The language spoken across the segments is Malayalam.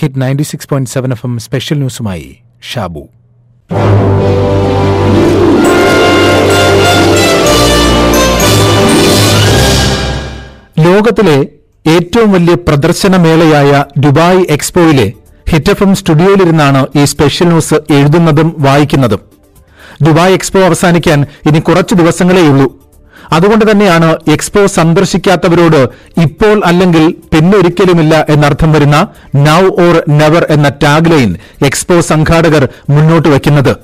hit ninety six point seven F M special ന്യൂസുമായി ഷാബു ലോകത്തിലെ ഏറ്റവും വലിയ പ്രദർശനമേളയായ ദുബായ് എക്സ്പോയിലെ ഹിറ്റ് എഫ് എം സ്റ്റുഡിയോയിലിരുന്നാണ് ഈ സ്പെഷ്യൽ ന്യൂസ് എഴുതുന്നതും വായിക്കുന്നതും ദുബായ് എക്സ്പോ അവസാനിക്കാൻ ഇനി കുറച്ചു ദിവസങ്ങളേയുള്ളൂ അതുകൊണ്ട് തന്നെയാണ് എക്സ്പോ സന്ദർശിക്കാത്തവരോട് ഇപ്പോൾ അല്ലെങ്കിൽ പിന്നൊരിക്കലുമില്ല എന്നർത്ഥം വരുന്ന നൌ ഓർ നെവർ എന്ന ടാഗ് ലൈൻ എക്സ്പോ സംഘാടകർ മുന്നോട്ട് വയ്ക്കുന്നത്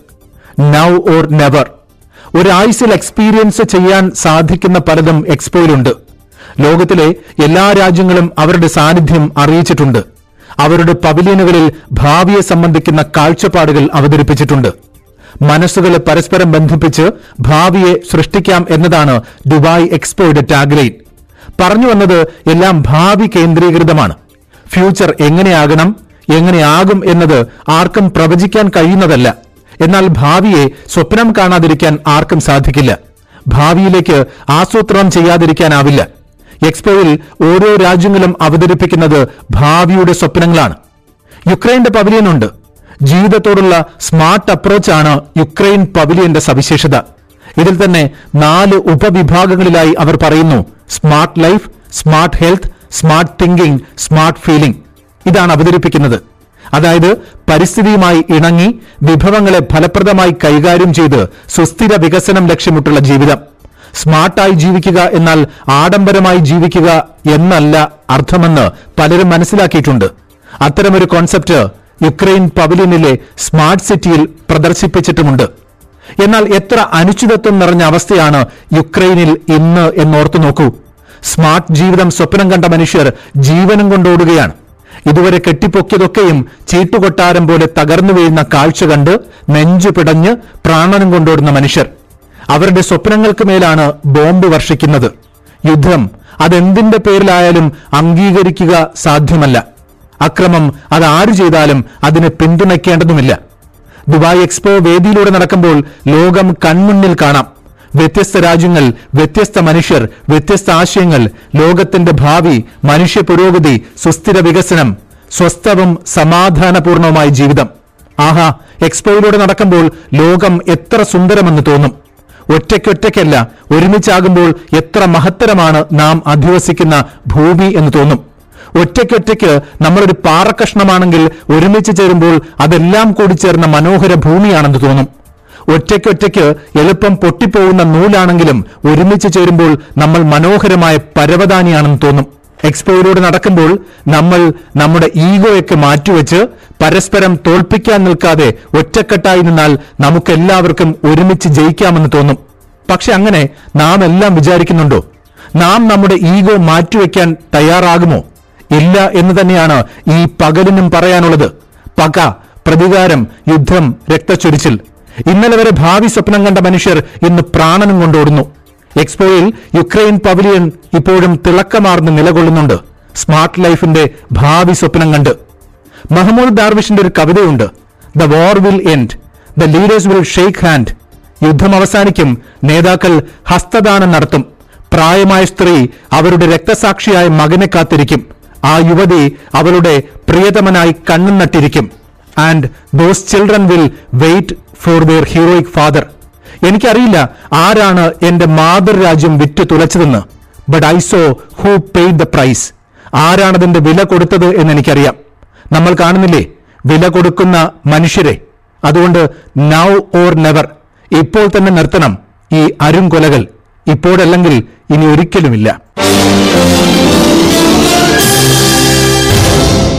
നൌ ഓർ നെവർ ഒരാഴ്ചയിൽ എക്സ്പീരിയൻസ് ചെയ്യാൻ സാധിക്കുന്ന പലതും എക്സ്പോയിലുണ്ട് ലോകത്തിലെ എല്ലാ രാജ്യങ്ങളും അവരുടെ സാന്നിധ്യം അറിയിച്ചിട്ടുണ്ട് അവരുടെ പവിലിയനുകളിൽ ഭാവിയെ സംബന്ധിക്കുന്ന കാഴ്ചപ്പാടുകൾ അവതരിപ്പിച്ചിട്ടുണ്ട് മനസ്സുകളെ പരസ്പരം ബന്ധിപ്പിച്ച് ഭാവിയെ സൃഷ്ടിക്കാം എന്നതാണ് ദുബായ് എക്സ്പോയുടെ ടാഗ്ലൈൻ പറഞ്ഞു വന്നത് എല്ലാം ഭാവി കേന്ദ്രീകൃതമാണ് ഫ്യൂച്ചർ എങ്ങനെയാകണം എങ്ങനെയാകും എന്നത് ആർക്കും പ്രവചിക്കാൻ കഴിയുന്നതല്ല എന്നാൽ ഭാവിയെ സ്വപ്നം കാണാതിരിക്കാൻ ആർക്കും സാധിക്കില്ല ഭാവിയിലേക്ക് ആസൂത്രണം ചെയ്യാതിരിക്കാനാവില്ല എക്സ്പോയിൽ ഓരോ രാജ്യങ്ങളും അവതരിപ്പിക്കുന്നത് ഭാവിയുടെ സ്വപ്നങ്ങളാണ് യുക്രൈന്റെ പവലിയനുണ്ട് ജീവിതത്തോടുള്ള സ്മാർട്ട് അപ്രോച്ചാണ് യുക്രൈൻ പവലിയന്റെ സവിശേഷത ഇതിൽ തന്നെ നാല് ഉപവിഭാഗങ്ങളിലായി അവർ പറയുന്നു smart life smart health smart thinking smart feeling ഇതാണ് അവതരിപ്പിക്കുന്നത് അതായത് പരിസ്ഥിതിയുമായി ഇണങ്ങി വിഭവങ്ങളെ ഫലപ്രദമായി കൈകാര്യം ചെയ്ത് സുസ്ഥിര വികസനം ലക്ഷ്യമിട്ടുള്ള ജീവിതം സ്മാർട്ടായി ജീവിക്കുക എന്നാൽ ആഡംബരമായി ജീവിക്കുക എന്നല്ല അർത്ഥമെന്ന് പലരും മനസ്സിലാക്കിയിട്ടുണ്ട് അത്തരമൊരു കോൺസെപ്റ്റ് യുക്രൈൻ പവലിയനിലെ സ്മാർട്ട് സിറ്റിയിൽ പ്രദർശിപ്പിച്ചിട്ടുമുണ്ട് എന്നാൽ എത്ര അനിശ്ചിതത്വം നിറഞ്ഞ അവസ്ഥയാണ് യുക്രൈനിൽ ഇന്ന് എന്നോർത്തു നോക്കൂ സ്മാർട്ട് ജീവിതം സ്വപ്നം കണ്ട മനുഷ്യർ ജീവനും കൊണ്ടോടുകയാണ് ഇതുവരെ കെട്ടിപ്പൊക്കിയതൊക്കെയും ചീട്ടുകൊട്ടാരം പോലെ തകർന്നു വീഴുന്ന കാഴ്ച കണ്ട് നെഞ്ചു പിടഞ്ഞ് പ്രാണനും കൊണ്ടോടുന്ന മനുഷ്യർ അവരുടെ സ്വപ്നങ്ങൾക്ക് മേലാണ് ബോംബ് വർഷിക്കുന്നത് യുദ്ധം അതെന്തിന്റെ പേരിലായാലും അംഗീകരിക്കുക സാധ്യമല്ല അക്രമം അത് ആര് ചെയ്താലും അതിനെ പിന്തുണയ്ക്കേണ്ടതുമില്ല ദുബായ് എക്സ്പോ വേദിയിലൂടെ നടക്കുമ്പോൾ ലോകം കൺമുന്നിൽ കാണാം വ്യത്യസ്ത രാജ്യങ്ങൾ വ്യത്യസ്ത മനുഷ്യർ വ്യത്യസ്ത ആശയങ്ങൾ ലോകത്തിന്റെ ഭാവി മനുഷ്യ പുരോഗതി സുസ്ഥിര വികസനം സ്വസ്ഥവും സമാധാനപൂർണവുമായ ജീവിതം ആഹാ എക്സ്പോയിലൂടെ നടക്കുമ്പോൾ ലോകം എത്ര സുന്ദരമെന്ന് തോന്നും ഒറ്റയ്ക്കൊറ്റയ്ക്കല്ല ഒരുമിച്ചാകുമ്പോൾ എത്ര മഹത്തരമാണ് നാം അധിവസിക്കുന്ന ഭൂമി എന്ന് തോന്നും ഒറ്റയ്ക്കൊറ്റയ്ക്ക് നമ്മളൊരു പാറക്കഷ്ണമാണെങ്കിൽ ഒരുമിച്ച് ചേരുമ്പോൾ അതെല്ലാം കൂടി ചേർന്ന മനോഹര ഭൂമിയാണെന്ന് തോന്നും ഒറ്റയ്ക്കൊറ്റയ്ക്ക് എളുപ്പം പൊട്ടിപ്പോകുന്ന നൂലാണെങ്കിലും ഒരുമിച്ച് ചേരുമ്പോൾ നമ്മൾ മനോഹരമായ പരവതാനിയാണെന്ന് തോന്നും എക്സ്പോയിലൂടെ നടക്കുമ്പോൾ നമ്മൾ നമ്മുടെ ഈഗോയൊക്കെ മാറ്റിവെച്ച് പരസ്പരം തോൽപ്പിക്കാൻ നിൽക്കാതെ ഒറ്റക്കെട്ടായി നിന്നാൽ നമുക്കെല്ലാവർക്കും ഒരുമിച്ച് ജയിക്കാമെന്ന് തോന്നും പക്ഷെ അങ്ങനെ നാം എല്ലാം വിചാരിക്കുന്നുണ്ടോ നാം നമ്മുടെ ഈഗോ മാറ്റിവെക്കാൻ തയ്യാറാകുമോ ഇല്ല എന്ന് തന്നെയാണ് ഈ പകലിനും പറയാനുള്ളത് പക പ്രതികാരം യുദ്ധം രക്തച്ചൊരിച്ചിൽ ഇന്നലെ വരെ ഭാവി സ്വപ്നം കണ്ട മനുഷ്യർ ഇന്ന് പ്രാണനും കൊണ്ടോടുന്നു എക്സ്പോയിൽ യുക്രൈൻ പവലിയൻ ഇപ്പോഴും തിളക്കമാർന്ന് നിലകൊള്ളുന്നുണ്ട് സ്മാർട്ട് ലൈഫിന്റെ ഭാവി സ്വപ്നം കണ്ട് മഹമ്മൂദ് ദാർവിഷിന്റെ ഒരു കവിതയുണ്ട് the war will end the leaders will shake hand യുദ്ധം അവസാനിക്കും നേതാക്കൾ ഹസ്തദാനം നടത്തും പ്രായമായ സ്ത്രീ അവരുടെ രക്തസാക്ഷിയായ മകനെ കാത്തിരിക്കും ആ യുവതി അവളുടെ പ്രിയതമനായി കണ്ണും നട്ടിരിക്കും and those children will wait for their heroic father എനിക്കറിയില്ല ആരാണ് എന്റെ മാതൃരാജ്യം വിറ്റ് തുലച്ചതെന്ന് but I saw who paid the price ആരാണതിന്റെ വില കൊടുത്തത് എന്ന് എനിക്കറിയാം നമ്മൾ കാണുന്നില്ലേ വില കൊടുക്കുന്ന മനുഷ്യരെ അതുകൊണ്ട് നൗ ഓർ നെവർ ഇപ്പോൾ തന്നെ നിർത്തണം ഈ അരുംകൊലകൾ ഇപ്പോഴല്ലെങ്കിൽ ഇനി ഒരിക്കലുമില്ല